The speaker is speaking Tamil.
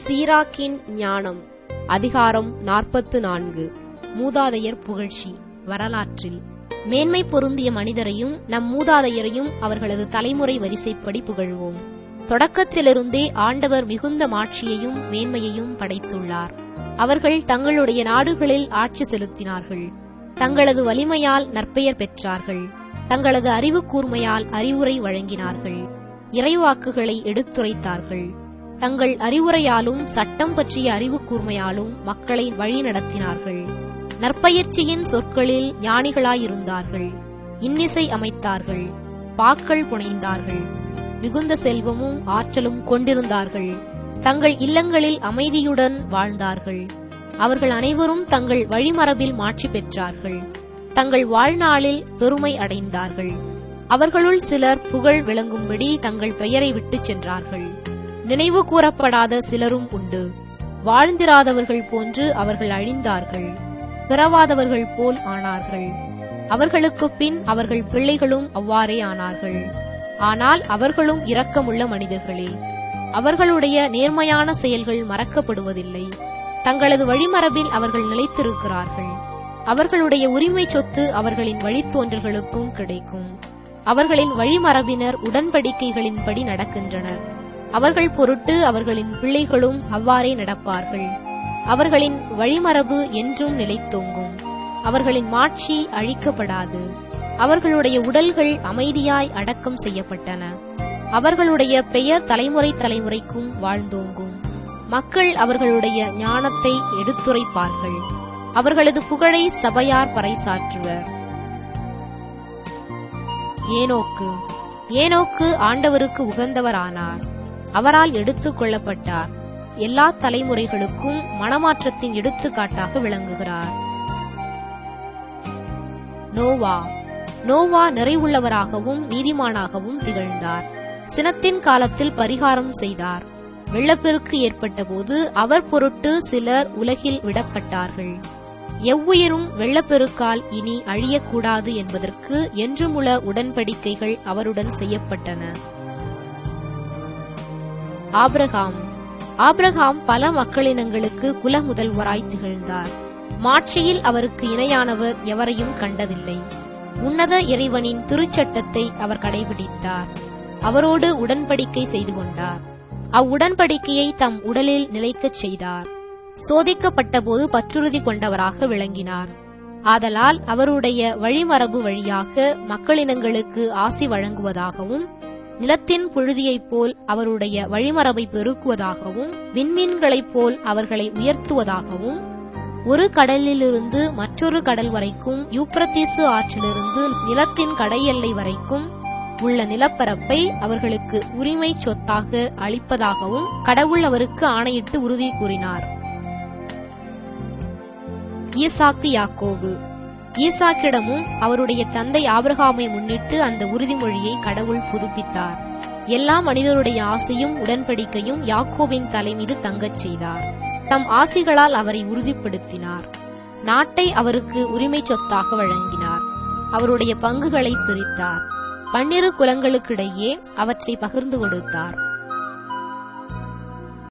சீராக்கின் ஞானம் அதிகாரம் நாற்பத்து நான்கு மூதாதையர் புகழ்ச்சி வரலாற்றில் மேன்மை பொருந்திய மனிதரையும் நம் மூதாதையரையும் அவர்களது தலைமுறை வரிசைப்படி புகழ்வோம் தொடக்கத்திலிருந்தே ஆண்டவர் மிகுந்த மாட்சியையும் மேன்மையையும் படைத்துள்ளார் அவர்கள் தங்களுடைய நாடுகளில் ஆட்சி செலுத்தினார்கள் தங்களது வலிமையால் நற்பெயர் பெற்றார்கள் தங்களது அறிவு கூர்மையால் அறிவுரை வழங்கினார்கள் இறைவாக்குகளை எடுத்துரைத்தார்கள் தங்கள் அறிவுரையாலும் சட்டம் பற்றிய அறிவு கூர்மையாலும் மக்களை வழிநடத்தினார்கள் நற்பயிற்சியின் சொற்களில் ஞானிகளாயிருந்தார்கள் இன்னிசை அமைத்தார்கள் பாக்கள் புனைந்தார்கள் மிகுந்த செல்வமும் ஆற்றலும் கொண்டிருந்தார்கள் தங்கள் இல்லங்களில் அமைதியுடன் வாழ்ந்தார்கள் அவர்கள் அனைவரும் தங்கள் வழிமரபில் மாட்சி பெற்றார்கள் தங்கள் வாழ்நாளில் பெருமை அடைந்தார்கள் அவர்களுள் சிலர் புகழ் விளங்கும்படி தங்கள் பெயரை விட்டுச் சென்றார்கள் நினைவு கூறப்படாத சிலரும் உண்டு வாழ்ந்திராதவர்கள் போன்று அவர்கள் அழிந்தார்கள் பிறவாதவர்கள் போல் ஆனார்கள் அவர்களுக்குப் பின் அவர்கள் பிள்ளைகளும் அவ்வாறே ஆனார்கள் ஆனால் அவர்களும் இரக்கமுள்ள மனிதர்களே அவர்களுடைய நேர்மையான செயல்கள் மறக்கப்படுவதில்லை தங்களது வழிமரபில் அவர்கள் நிலைத்திருக்கிறார்கள் அவர்களுடைய உரிமை சொத்து அவர்களின் வழித்தோன்றல்களுக்கும் கிடைக்கும் அவர்களின் வழிமரபினர் உடன்படிக்கைகளின்படி நடக்கின்றனர் அவர்கள் பொருட்டு அவர்களின் பிள்ளைகளும் அவ்வாறே நடப்பார்கள் அவர்களின் வழிமரபு என்றும் நிலைத்தோங்கும் அவர்களின் மாட்சி அழிக்கப்படாது அவர்களுடைய உடல்கள் அமைதியாய் அடக்கம் செய்யப்பட்டன அவர்களுடைய பெயர் தலைமுறை தலைமுறைக்கும் வாழ்ந்தோங்கும் மக்கள் அவர்களுடைய ஞானத்தை எடுத்துரைப்பார்கள் அவர்களது புகழை சபையார் பறைசாற்றுவர் ஏனோக்கு ஏனோக்கு ஆண்டவருக்கு உகந்தவரானார் அவரால் எடுத்துக் கொள்ளப்பட்டார் எல்லா தலைமுறைகளுக்கும் மனமாற்றத்தின் எடுத்துக்காட்டாக விளங்குகிறார் நோவா நோவா நிறைவுள்ளவராகவும் நீதிமானாகவும் திகழ்ந்தார் சினத்தின் காலத்தில் பரிகாரம் செய்தார் வெள்ளப்பெருக்கு ஏற்பட்டபோது அவர் பொருட்டு சிலர் உலகில் விடப்பட்டார்கள் எவ்வுயிரும் வெள்ளப்பெருக்கால் இனி அழியக்கூடாது என்பதற்கு என்றுமுள்ள உடன்படிக்கைகள் அவருடன் செய்யப்பட்டன ஆபிரகாம் ஆபிரகாம் பல மக்களினங்களுக்கு குல முதல்வராய் திகழ்ந்தார் மாட்சியில் அவருக்கு இணையானவர் எவரையும் கண்டதில்லை உன்னத இறைவனின் திருச்சட்டத்தை அவர் கடைபிடித்தார் அவரோடு உடன்படிக்கை செய்து கொண்டார் அவ்வுடன்படிக்கையை தம் உடலில் நிலைக்கச் செய்தார் சோதிக்கப்பட்டபோது பற்றுறுதி கொண்டவராக விளங்கினார் ஆதலால் அவருடைய வழிமரபு வழியாக மக்களினங்களுக்கு ஆசி வழங்குவதாகவும் நிலத்தின் புழுதியைப் போல் அவருடைய வழிமரபை பெருக்குவதாகவும் விண்மீன்களைப் போல் அவர்களை உயர்த்துவதாகவும் ஒரு கடலிலிருந்து மற்றொரு கடல் வரைக்கும் யூப்ரத்தீசு ஆற்றிலிருந்து நிலத்தின் கடையெல்லை வரைக்கும் உள்ள நிலப்பரப்பை அவர்களுக்கு உரிமை சொத்தாக அளிப்பதாகவும் கடவுள் அவருக்கு ஆணையிட்டு உறுதி கூறினார் ஈசாக்கு யாக்கோபு ஈசாக்கிடமும் அவருடைய தந்தை ஆபிரகாமை முன்னிட்டு அந்த உறுதிமொழியை கடவுள் புதுப்பித்தார் எல்லா மனிதருடைய ஆசையும் உடன்படிக்கையும் யாக்கோபின் தலை மீது தங்கச் செய்தார் தம் ஆசிகளால் அவரை உறுதிப்படுத்தினார் நாட்டை அவருக்கு உரிமை சொத்தாக வழங்கினார் அவருடைய பங்குகளை பிரித்தார் பன்னிரு குலங்களுக்கிடையே அவற்றை பகிர்ந்து கொடுத்தார்